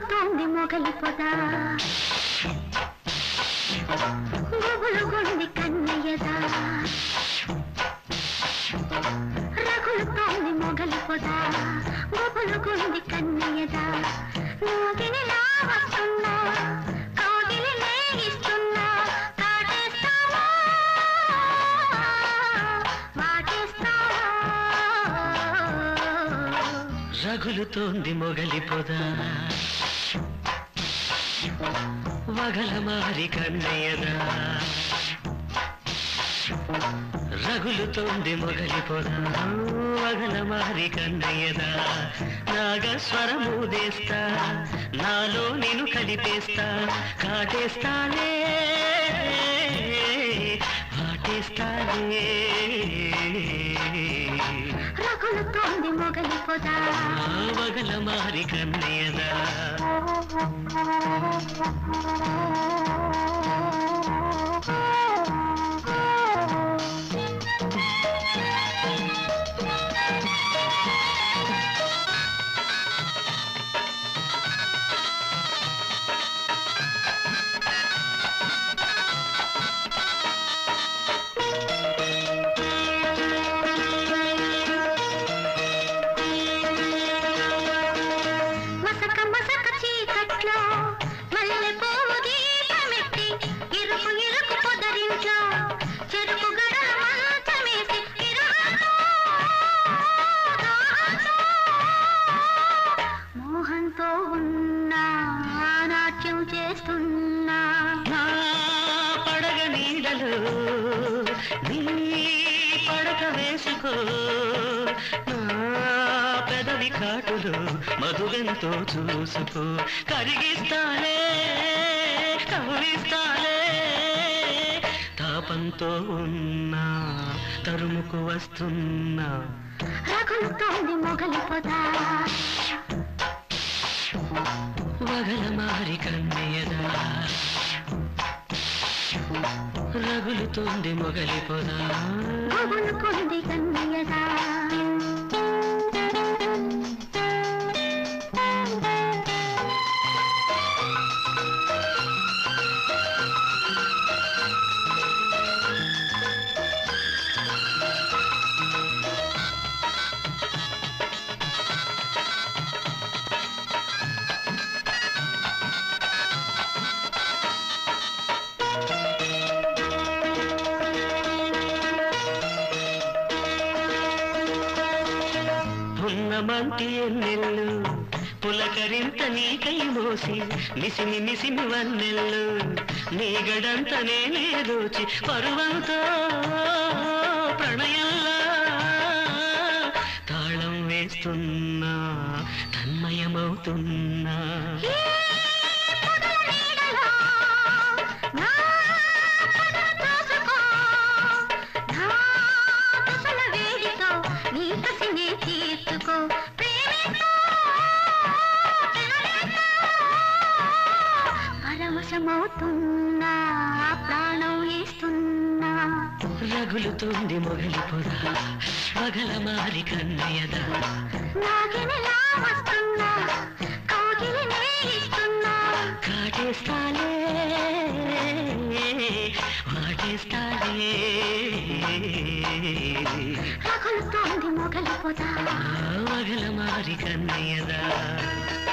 రగులుతోంది మొగలి పొద గుబులు గుండి కన్నయ్యదా రగులుతోంది మొగలి పొద గుబులు గుండి కన్నయ్యదా నాగిని నా వస్తున్నా కాగిలి నేగిస్తున్నా కాటేస్తావా వాటేస్తావా రగులుతోంది మొగలి పొద వగల మారి కన్నయ్యదా రగులుతోంది మొగలి పొద వగల మారి కన్నయ్యదా నాగస్వరమూదేస్తా నాలో నేను కలిపేస్తా కాటేస్తానే వాటేస్తానే రగులుతోంది మొగలి పొద వగల మారి కన్నయ్యదా మసక మసక చీకట్లో మల్లె పువ్వు దీపమెట్టి ఇరుకు ఇరుకు పొదరింట్లో చెరుకు గడల మంచమేసి ఇరుగంతో, దాహంతో, మోహంతో ఉన్నా నాట్యం చేస్తున్నా నా పడగ నీడలో నీ పడక వేసుకో నా పెదవి కాటులో మధువెంతో చూసుకో కరిగిస్తాలే కవ్విస్తాలే తాపంతో ఉన్నా తరుముకు వస్తున్నా రగులుతోంది మొగలి పొద వగల మారి కన్నయ్యదా రగులుతోంది మొగలి పొదా గుబులుకుంది కన్నయ్యదా పున్నమంటి ఎన్నెల్లు పులకరింత నీకై మోసి మిసిమి మిసిమి వన్నెల్లు నీ గడంత నేనే దోచి పరువంతో ప్రణయంలా తాళం వేస్తున్నా తన్మయమవుతున్నా ఈ పొదల నీడలో నా పొదలు తోసుకో. నా కుశల వేడితో నీ కసిని తీర్చుకో. ప్రేమితో, ప్రణయంతో పరవశమవుతున్నా ప్రాణం ఇస్తున్నా రగులుతోంది మొగలి పొద మగల మారి కన్నయ్యదా నాగినిలా వస్తున్నా కౌగిలి నేయిస్తున్నా కాటేస్తాలే వాటేస్తాలే రగులుతోంది మొగలి పొద మగల మారి కన్నయ్యదా